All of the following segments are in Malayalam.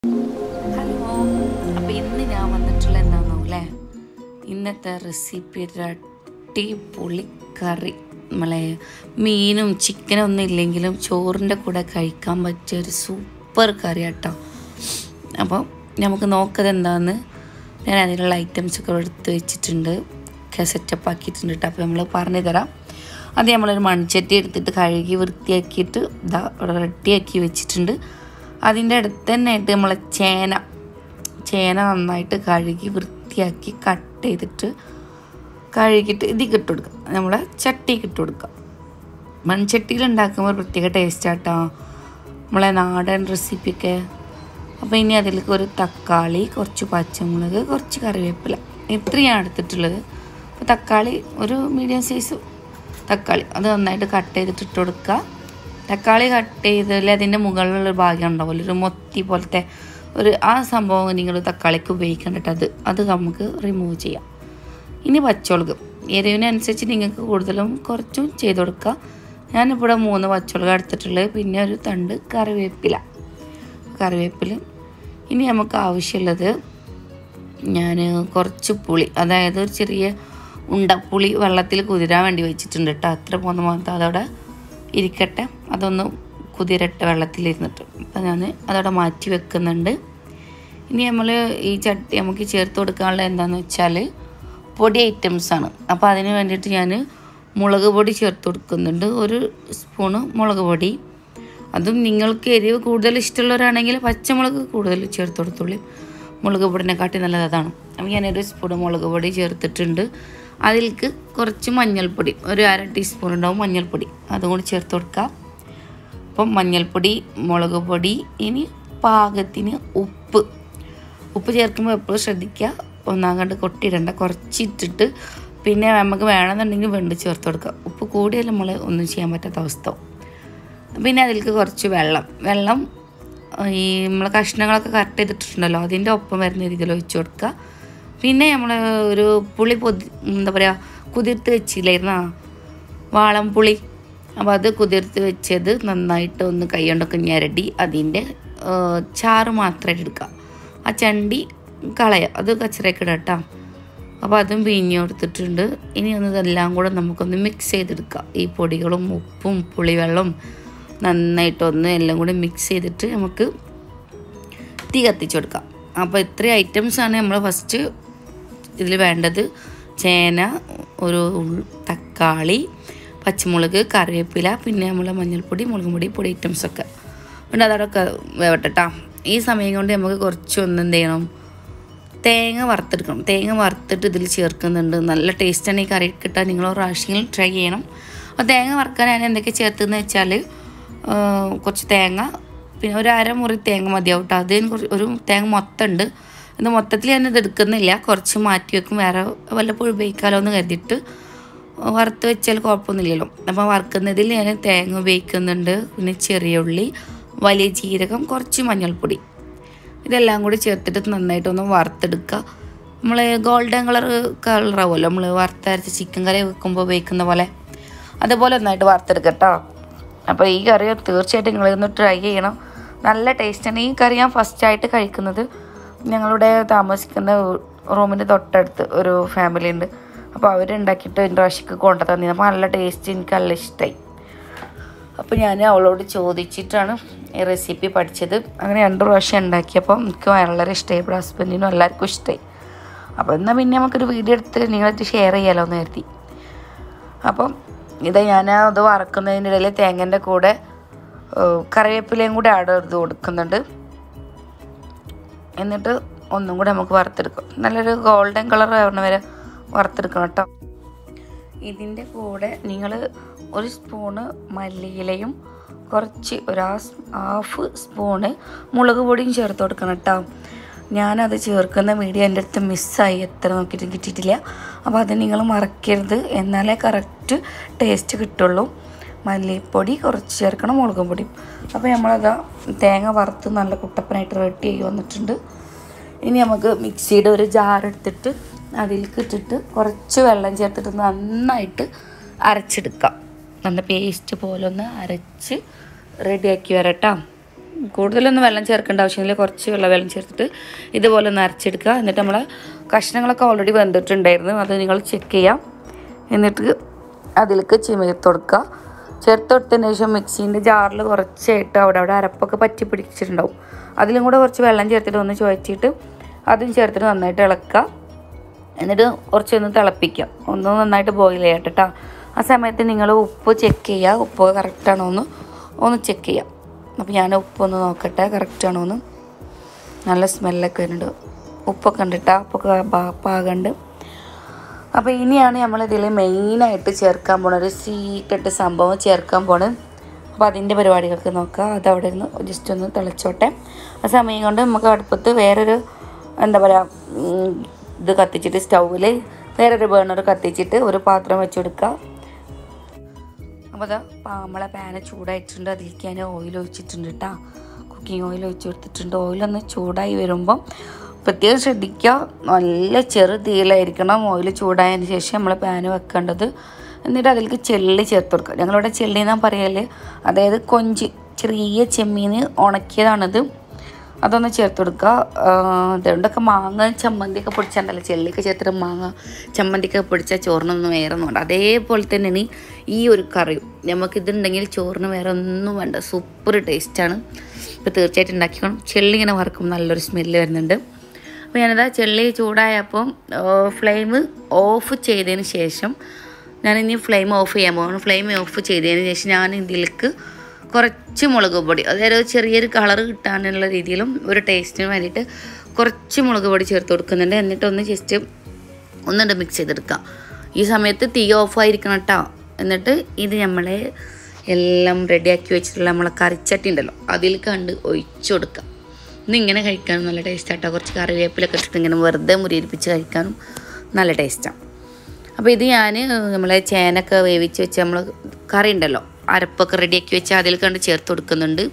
ഹലോ അപ്പോൾ ഇന്ന് ഞാൻ വന്നിട്ടുള്ള എന്താണെന്നോ അല്ലേ ഇന്നത്തെ റെസിപ്പി ഒരു അടിപൊളി കറി നമ്മളെ മീനും ചിക്കനും ഒന്നും ഇല്ലെങ്കിലും ചോറിൻ്റെ കൂടെ കഴിക്കാൻ പറ്റിയ ഒരു സൂപ്പർ കറി കേട്ടോ അപ്പോൾ നമുക്ക് നോക്കത് എന്താണെന്ന് ഞാൻ അതിനുള്ള ഐറ്റംസ് ഒക്കെ എടുത്ത് വെച്ചിട്ടുണ്ട് ഒക്കെ സെറ്റപ്പ് ആക്കിയിട്ടുണ്ട് കേട്ടോ അപ്പോൾ നമ്മൾ പറഞ്ഞു തരാം അത് നമ്മളൊരു മൺചട്ടി എടുത്തിട്ട് കഴുകി വൃത്തിയാക്കിയിട്ട് ഇതാ ഇവിടെ റെഡിയാക്കി വെച്ചിട്ടുണ്ട് അതിൻ്റെ അടുത്ത് തന്നെ ആയിട്ട് നമ്മളെ ചേന ചേന നന്നായിട്ട് കഴുകി വൃത്തിയാക്കി കട്ട് ചെയ്തിട്ട് കഴുകിയിട്ട് ഇതിൽ ഇട്ട് കൊടുക്കുക നമ്മളെ ചട്ടിക്ക് ഇട്ട് കൊടുക്കുക മൺചട്ടിയിൽ ഉണ്ടാക്കുമ്പോൾ പ്രത്യേക ടേസ്റ്റ് ആട്ടോ നമ്മളെ നാടൻ റെസിപ്പിയൊക്കെ അപ്പോൾ ഇനി അതിലേക്ക് ഒരു തക്കാളി കുറച്ച് പച്ചമുളക് കുറച്ച് കറിവേപ്പില ഇത്രയാണ് എടുത്തിട്ടുള്ളത് അപ്പോൾ തക്കാളി ഒരു മീഡിയം സൈസ് തക്കാളി അത് നന്നായിട്ട് കട്ട് ചെയ്തിട്ട് ഇട്ട് കൊടുക്കുക തക്കാളി കട്ട് ചെയ്തതിൽ അതിൻ്റെ മുകളിലുള്ള ഭാഗം ഉണ്ടാവുമല്ലോ ഒരു മൊത്തി പോലത്തെ ഒരു ആ സംഭവം നിങ്ങൾ തക്കാളിക്ക് ഉപയോഗിക്കേണ്ടിട്ട് അത് അത് നമുക്ക് റിമൂവ് ചെയ്യാം ഇനി പച്ചമുളക് എരിവിനനുസരിച്ച് നിങ്ങൾക്ക് കൂടുതലും കുറച്ചും ചെയ്ത് കൊടുക്കുക ഞാനിവിടെ മൂന്ന് പച്ചമുളക് എടുത്തിട്ടുള്ളത് പിന്നെ ഒരു തണ്ട് കറിവേപ്പില കറിവേപ്പില ഇനി നമുക്ക് ആവശ്യമുള്ളത് ഞാൻ കുറച്ച് പുളി അതായത് ഒരു ചെറിയ ഉണ്ടപ്പുളി വെള്ളത്തിൽ കുതിരാൻ വേണ്ടി വെച്ചിട്ടുണ്ട് കേട്ടോ അത്ര പോന്ന മാത്രം അതവിടെ ഇരിക്കട്ടെ അതൊന്ന് കുതിരട്ടെ വെള്ളത്തിലിരുന്നിട്ട് അപ്പം ഞാൻ അതവിടെ മാറ്റി വെക്കുന്നുണ്ട് ഇനി നമ്മൾ ഈ ചട്ടി നമുക്ക് ചേർത്ത് കൊടുക്കാനുള്ള എന്താണെന്ന് വെച്ചാൽ പൊടി ഐറ്റംസാണ് അപ്പോൾ അതിന് വേണ്ടിയിട്ട് ഞാൻ മുളക് പൊടി ചേർത്ത് കൊടുക്കുന്നുണ്ട് ഒരു സ്പൂണ് മുളക് പൊടി അതും നിങ്ങൾക്ക് എരിവ് കൂടുതൽ ഇഷ്ടമുള്ളവരാണെങ്കിൽ പച്ചമുളക് കൂടുതൽ ചേർത്ത് കൊടുത്തോളൂ മുളക് പൊടിനെക്കാട്ടി നല്ലത് അതാണ് അപ്പോൾ ഞാനൊരു സ്പൂൺ മുളക് പൊടി ചേർത്തിട്ടുണ്ട് അതിലേക്ക് കുറച്ച് മഞ്ഞൾപ്പൊടി ഒരു അര ടീസ്പൂൺ ഉണ്ടാവും മഞ്ഞൾപ്പൊടി അതും കൂടി ചേർത്ത് കൊടുക്കുക അപ്പം മഞ്ഞൾപ്പൊടി മുളക് പൊടി ഇനി പാകത്തിന് ഉപ്പ് ഉപ്പ് ചേർക്കുമ്പോൾ എപ്പോഴും ശ്രദ്ധിക്കുക ഒന്നാം കണ്ട് കൊട്ടിയിടണ്ട കുറച്ചിട്ടിട്ട് പിന്നെ നമുക്ക് വേണമെന്നുണ്ടെങ്കിൽ വെണ്ട് ചേർത്ത് കൊടുക്കുക ഉപ്പ് കൂടിയാൽ നമ്മൾ ഒന്നും ചെയ്യാൻ പറ്റാത്ത അവസ്ഥ പിന്നെ അതിലേക്ക് കുറച്ച് വെള്ളം വെള്ളം ഈ നമ്മൾ കഷ്ണങ്ങളൊക്കെ കട്ട് ചെയ്തിട്ടുണ്ടല്ലോ അതിൻ്റെ ഒപ്പം വരുന്ന രീതിയിൽ ഒഴിച്ച് കൊടുക്കുക പിന്നെ നമ്മൾ ഒരു പുളി പൊതി എന്താ പറയുക കുതിർത്ത് വെച്ചില്ലായിരുന്ന വാളം പുളി അപ്പോൾ അത് കുതിർത്ത് വെച്ചത് നന്നായിട്ട് ഒന്ന് കൈ കൊണ്ടൊക്കെ ഞരടി അതിൻ്റെ ചാറ് മാത്രമായിട്ട് എടുക്കുക ആ ചണ്ടി കളയുക അത് കച്ചറയൊക്കെ ഇടാം കേട്ടോ അപ്പോൾ അതും പിഴിഞ്ഞ് കൊടുത്തിട്ടുണ്ട് ഇനി ഒന്ന് ഇതെല്ലാം കൂടെ നമുക്കൊന്ന് മിക്സ് ചെയ്തെടുക്കാം ഈ പൊടികളും ഉപ്പും പുളിവെള്ളം നന്നായിട്ടൊന്ന് എല്ലാം കൂടി മിക്സ് ചെയ്തിട്ട് നമുക്ക് തീ കത്തിച്ച് കൊടുക്കാം അപ്പോൾ ഇത്രയും ഐറ്റംസാണ് നമ്മൾ ഫസ്റ്റ് ഇതിൽ വേണ്ടത് ചേന ഒരു ഉൾ- തക്കാളി പച്ചമുളക് കറിവേപ്പില പിന്നെ നമ്മൾ മഞ്ഞൾപ്പൊടി മുളക് പൊടി പൊടി ഐറ്റംസൊക്കെ ഉണ്ട് അതോടൊക്കെ വേവട്ടെട്ടാ ഈ സമയം കൊണ്ട് നമുക്ക് കുറച്ചൊന്ന് എന്ത് ചെയ്യണം തേങ്ങ വറുത്തെടുക്കണം തേങ്ങ വറുത്തിട്ട് ഇതിൽ ചേർക്കുന്നുണ്ട് നല്ല ടേസ്റ്റാണ് ഈ കറി കിട്ടാൻ നിങ്ങൾ ഒരു പ്രാവശ്യമെങ്കിലും ട്രൈ ചെയ്യണം അപ്പോൾ തേങ്ങ വറുക്കാൻ ഞാൻ എന്തൊക്കെ ചേർത്തെന്ന് വെച്ചാൽ ആ, കുറച്ച് തേങ്ങ പിന്നെ ഒരു അരമുറി തേങ്ങ മതിയാവും കേട്ടോ അതിന് കുറച്ച് ഒരു തേങ്ങ മൊത്തം ഉണ്ട് ഇത് മൊത്തത്തിൽ ഞാനിത് എടുക്കുന്നില്ല കുറച്ച് മാറ്റി വെക്കും വേറെ വല്ലപ്പോഴും ഉപയോഗിക്കാമല്ലോ എന്ന് കരുതിയിട്ട് വറുത്ത് വെച്ചാൽ കുഴപ്പമൊന്നുമില്ലല്ലോ അപ്പോൾ വറുക്കുന്നതിൽ ഞാൻ തേങ്ങ ഉപയോഗിക്കുന്നുണ്ട് പിന്നെ ചെറിയ ഉള്ളി വലിയ ജീരകം കുറച്ച് മഞ്ഞൾപ്പൊടി ഇതെല്ലാം കൂടി ചേർത്തിട്ട് നന്നായിട്ടൊന്ന് വറുത്തെടുക്കുക നമ്മൾ ഗോൾഡൻ കളർ കളറാവുമല്ലോ നമ്മൾ വറുത്തരച്ച ചിക്കൻ കറി വെക്കുമ്പോൾ ഉപയോഗിക്കുന്ന പോലെ അതുപോലെ നന്നായിട്ട് വറുത്തെടുക്കുക കേട്ടോ അപ്പോൾ ഈ കറി തീർച്ചയായിട്ടും നിങ്ങളൊന്ന് ട്രൈ ചെയ്യണം നല്ല ടേസ്റ്റാണ് ഈ കറി ഞാൻ ഫസ്റ്റായിട്ട് കഴിക്കുന്നത് ഞങ്ങളുടെ താമസിക്കുന്ന റൂമിൻ്റെ തൊട്ടടുത്ത് ഒരു ഫാമിലി ഉണ്ട് അപ്പോൾ അവരുണ്ടാക്കിയിട്ട് എൻ്റെ പ്രാവശ്യക്ക് കൊണ്ടു തന്നെ അപ്പോൾ നല്ല ടേസ്റ്റ് എനിക്ക് നല്ല ഇഷ്ടമായി അപ്പോൾ ഞാൻ അവളോട് ചോദിച്ചിട്ടാണ് ഈ റെസിപ്പി പഠിച്ചത് അങ്ങനെ രണ്ട് പ്രാവശ്യം ഉണ്ടാക്കിയപ്പോൾ എനിക്ക് വളരെ ഇഷ്ടമായി ഇപ്പോൾ ഹസ്ബൻഡിനും എല്ലാവർക്കും ഇഷ്ടമായി അപ്പോൾ എന്നാൽ പിന്നെ നമുക്കൊരു വീഡിയോ എടുത്ത് നിങ്ങളായിട്ട് ഷെയർ ചെയ്യാമല്ലോ എന്ന് കരുതി അപ്പം ഇത് ഞാൻ അത് വറക്കുന്നതിൻ്റെ ഇടയിൽ തേങ്ങൻ്റെ കൂടെ ഏഹ്, കറിവേപ്പിലയും കൂടെ ആഡ് ചെയ്ത് കൊടുക്കുന്നുണ്ട് എന്നിട്ട് ഒന്നും കൂടെ നമുക്ക് വറുത്തെടുക്കാം നല്ലൊരു ഗോൾഡൻ കളർ ആവണ വരെ വറുത്തെടുക്കണം കേട്ടോ ഇതിൻ്റെ കൂടെ നിങ്ങൾ ഒരു സ്പൂണ് മല്ലിയിലയും കുറച്ച് ഒരു ഹാഫ് ഹാഫ് സ്പൂണ് മുളക് പൊടിയും ചേർത്ത് കൊടുക്കണം കേട്ടോ ഞാനത് ചേർക്കുന്ന മീഡിയ എൻ്റെ അടുത്ത് മിസ്സായി എത്ര നോക്കിയിട്ട് കിട്ടിയിട്ടില്ല അപ്പോൾ അത് നിങ്ങൾ മറക്കരുത് എന്നാലേ കറക്റ്റ് ടേസ്റ്റ് കിട്ടുള്ളൂ മല്ലിപ്പൊടി കുറച്ച് ചേർക്കണം മുളകും പൊടി അപ്പോൾ നമ്മളത് തേങ്ങ വറുത്ത് നല്ല കുട്ടപ്പനായിട്ട് റെഡി ആയി വന്നിട്ടുണ്ട് ഇനി നമുക്ക് മിക്സിയുടെ ഒരു ജാർ എടുത്തിട്ട് അതിലേക്ക് ഇട്ടിട്ട് കുറച്ച് വെള്ളം ചേർത്തിട്ട് നന്നായിട്ട് അരച്ചെടുക്കാം നല്ല പേസ്റ്റ് പോലെ ഒന്ന് അരച്ച് റെഡിയാക്കി വരട്ടാം കൂടുതലൊന്നും വെള്ളം ചേർക്കേണ്ട ആവശ്യമില്ല കുറച്ച് വെള്ളം വെള്ളം ചേർത്തിട്ട് ഇതുപോലെ ഒന്ന് അരച്ചെടുക്കുക എന്നിട്ട് നമ്മൾ കഷ്ണങ്ങളൊക്കെ ഓൾറെഡി വെന്തിട്ടുണ്ടായിരുന്നു അത് നിങ്ങൾ ചെക്ക് ചെയ്യാം എന്നിട്ട് അതിലേക്ക് ചേർത്ത് കൊടുക്കുക ചേർത്ത് കൊടുത്തതിന് ശേഷം മിക്സീൻ്റെ ജാറിൽ കുറച്ചായിട്ട് അവിടെ അവിടെ അരപ്പൊക്കെ പറ്റി പിടിച്ചിട്ടുണ്ടാവും അതിലും കൂടെ കുറച്ച് വെള്ളം ചേർത്തിട്ട് ഒന്ന് ചുവച്ചിട്ട് അതും ചേർത്തിട്ട് നന്നായിട്ട് ഇളക്കുക എന്നിട്ട് കുറച്ചൊന്ന് തിളപ്പിക്കുക ഒന്ന് നന്നായിട്ട് ബോയിൽ ചെയ്യട്ടെ കേട്ടോ ആ സമയത്ത് നിങ്ങൾ ഉപ്പ് ചെക്ക് ചെയ്യുക ഉപ്പ് കറക്റ്റാണോ എന്ന് ഒന്ന് ചെക്ക് ചെയ്യാം അപ്പോൾ ഞാൻ ഉപ്പൊന്ന് നോക്കട്ടെ കറക്റ്റാണോ എന്ന് നല്ല സ്മെല്ലൊക്കെ വരുന്നുണ്ട് ഉപ്പൊക്കെ ഉണ്ട് കേട്ടോ ഉപ്പൊക്കെ പാ- പാകമുണ്ട് അപ്പോൾ ഇനിയാണ് നമ്മളിതിൽ മെയിനായിട്ട് ചേർക്കാൻ പോണ ഒരു സീക്രട്ട് സംഭവം ചേർക്കാൻ പോണത് അപ്പോൾ അതിൻ്റെ പരിപാടികൾക്ക് നോക്കാം അത് അവിടെ നിന്ന് ജസ്റ്റ് ഒന്ന് തിളച്ചോട്ടെ ആ സമയം കൊണ്ട് നമുക്ക് അടുപ്പത്ത് വേറൊരു എന്താ പറയുക ഉം, ഇത് കത്തിച്ചിട്ട് സ്റ്റൗവിൽ വേറൊരു ബേണർ കത്തിച്ചിട്ട് ഒരു പാത്രം വെച്ച് കൊടുക്കുക അപ്പോൾ അതാ നമ്മളെ പാന് ചൂടായിട്ടുണ്ട് അതിലേക്ക് ഞാൻ ഓയിൽ ഒഴിച്ചിട്ടുണ്ട് കേട്ടോ കുക്കിംഗ് ഓയിൽ ഒഴിച്ച് കൊടുത്തിട്ടുണ്ട് ഓയിലൊന്ന് ചൂടായി വരുമ്പം പ്രത്യേകം ശ്രദ്ധിക്കുക നല്ല ചെറു തീയിലായിരിക്കണം ഓയിൽ ചൂടായതിന് ശേഷം നമ്മൾ പാന് വെക്കേണ്ടത് എന്നിട്ട് അതിലേക്ക് ചെള്ളി ചേർത്ത് കൊടുക്കുക ഞങ്ങളിവിടെ ചെള്ളി എന്നാ പറയല് അതായത് കൊഞ്ച് ചെറിയ ചെമ്മീൻ ഉണക്കിയതാണിത് അതൊന്ന് ചേർത്ത് കൊടുക്കുക ഇതുകൊണ്ടൊക്കെ മാങ്ങ ചമ്മന്തിയൊക്കെ പൊടിച്ചിട്ടുണ്ടല്ലോ ചെള്ളിയൊക്കെ ചേർത്തിട്ട് മാങ്ങ ചമ്മന്തിയൊക്കെ പൊടിച്ചാൽ ചോറിനൊന്നും വേറെ ഒന്നും വേണ്ട അതേപോലെ തന്നെയാണ് ഈ ഒരു കറിയും നമുക്കിതുണ്ടെങ്കിൽ ചോറിന് വേറെ ഒന്നും വേണ്ട സൂപ്പർ ടേസ്റ്റാണ് ഇപ്പോൾ തീർച്ചയായിട്ടും ഉണ്ടാക്കിക്കോണം ചെള്ളി ഇങ്ങനെ വറക്കും നല്ലൊരു സ്മെല്ല് വരുന്നുണ്ട് അപ്പോൾ ഞാനിതാ ചെള്ളി ചൂടായപ്പോൾ ഫ്ലെയിം ഓഫ് ചെയ്തതിന് ശേഷം ഞാനിനി ഫ്ലെയിം ഓഫ് ചെയ്യാൻ പോകണം ഫ്ലെയിം ഓഫ് ചെയ്തതിന് ശേഷം ഞാൻ ഇതിലേക്ക് കുറച്ച് മുളക് പൊടി അതായത് ഒരു ചെറിയൊരു കളർ കിട്ടാനുള്ള രീതിയിലും ഒരു ടേസ്റ്റിന് വേണ്ടിയിട്ട് കുറച്ച് മുളക് പൊടി ചേർത്ത് കൊടുക്കുന്നുണ്ട് എന്നിട്ടൊന്ന് ജസ്റ്റ് ഒന്നുണ്ട് മിക്സ് ചെയ്തെടുക്കാം ഈ സമയത്ത് തീ ഓഫായിരിക്കണം കേട്ടോ എന്നിട്ട് ഇത് നമ്മളെ എല്ലാം റെഡിയാക്കി വെച്ചിട്ടുള്ള നമ്മളെ കറിച്ചട്ടി ഉണ്ടല്ലോ അതിൽ കണ്ട് ഒഴിച്ചു കൊടുക്കാം ഇന്ന് ഇങ്ങനെ കഴിക്കാനും നല്ല ടേസ്റ്റ് ആട്ടോ കുറച്ച് കറിവേപ്പിലൊക്കെ ഇട്ടിട്ട് ഇങ്ങനെ വെറുതെ മുരിയിരിപ്പിച്ച് കഴിക്കാനും നല്ല ടേസ്റ്റാണ് അപ്പോൾ ഇത് ഞാൻ നമ്മളെ ചേനൊക്കെ വേവിച്ച് വെച്ച് നമ്മൾ കറി ഉണ്ടല്ലോ അരപ്പൊക്കെ റെഡിയാക്കി വെച്ച് അതിൽ കണ്ട് ചേർത്ത് കൊടുക്കുന്നുണ്ട്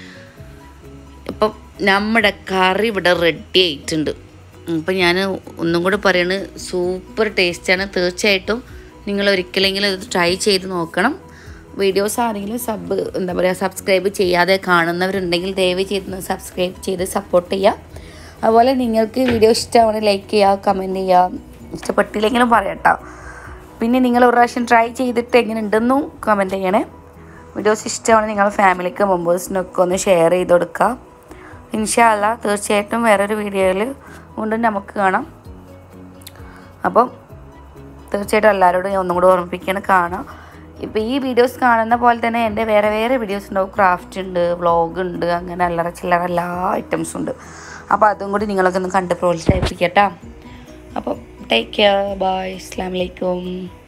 ഇപ്പം നമ്മുടെ കറി ഇവിടെ റെഡി ആയിട്ടുണ്ട് അപ്പം ഞാൻ ഒന്നും കൂടെ പറയണ് സൂപ്പർ ടേസ്റ്റാണ് തീർച്ചയായിട്ടും നിങ്ങൾ ഒരിക്കലെങ്കിലും ഇത് ട്രൈ ചെയ്ത് നോക്കണം വീഡിയോസ് ആണെങ്കിലും സബ് എന്താ പറയുക സബ്സ്ക്രൈബ് ചെയ്യാതെ കാണുന്നവരുണ്ടെങ്കിൽ ദയവ് ചെയ്ത് സബ്സ്ക്രൈബ് ചെയ്ത് സപ്പോർട്ട് ചെയ്യുക അതുപോലെ നിങ്ങൾക്ക് വീഡിയോ ഇഷ്ടമാണ് ലൈക്ക് ചെയ്യുക കമൻറ്റ് ചെയ്യുക ഇഷ്ടപ്പെട്ടില്ലെങ്കിലും പറയട്ടോ പിന്നെ നിങ്ങൾ ഒരു പ്രാവശ്യം ട്രൈ ചെയ്തിട്ട് എങ്ങനെ ഉണ്ടെന്നും കമൻറ്റ് ചെയ്യണേ വീഡിയോസ് ഇഷ്ടമാണ് നിങ്ങളുടെ ഫാമിലിക്ക് മെമ്പേഴ്സിനൊക്കെ ഒന്ന് ഷെയർ ചെയ്ത് കൊടുക്കുക ഇൻഷാല്ല തീർച്ചയായിട്ടും വേറൊരു വീഡിയോയിൽ വീണ്ടും നമുക്ക് കാണാം അപ്പം തീർച്ചയായിട്ടും എല്ലാവരോടും ഞാൻ ഒന്നും കൂടി ഓർമ്മിപ്പിക്കുകയാണ് കാണാം ഇപ്പോൾ ഈ വീഡിയോസ് കാണുന്ന പോലെ തന്നെ എൻ്റെ വേറെ വേറെ വീഡിയോസ് ഉണ്ടാവും ക്രാഫ്റ്റ് ഉണ്ട് വ്ളോഗ് ഉണ്ട് അങ്ങനെ അല്ലറ ചില്ലറ എല്ലാ ഐറ്റംസും ഉണ്ട് അപ്പോൾ അതും കൂടി നിങ്ങളൊക്കെ ഒന്ന് കണ്ട് പ്രോത്സാഹിപ്പിക്കട്ടോ അപ്പോൾ ടേക്ക് കെയർ ബൈ അസ്സാം വലൈക്കും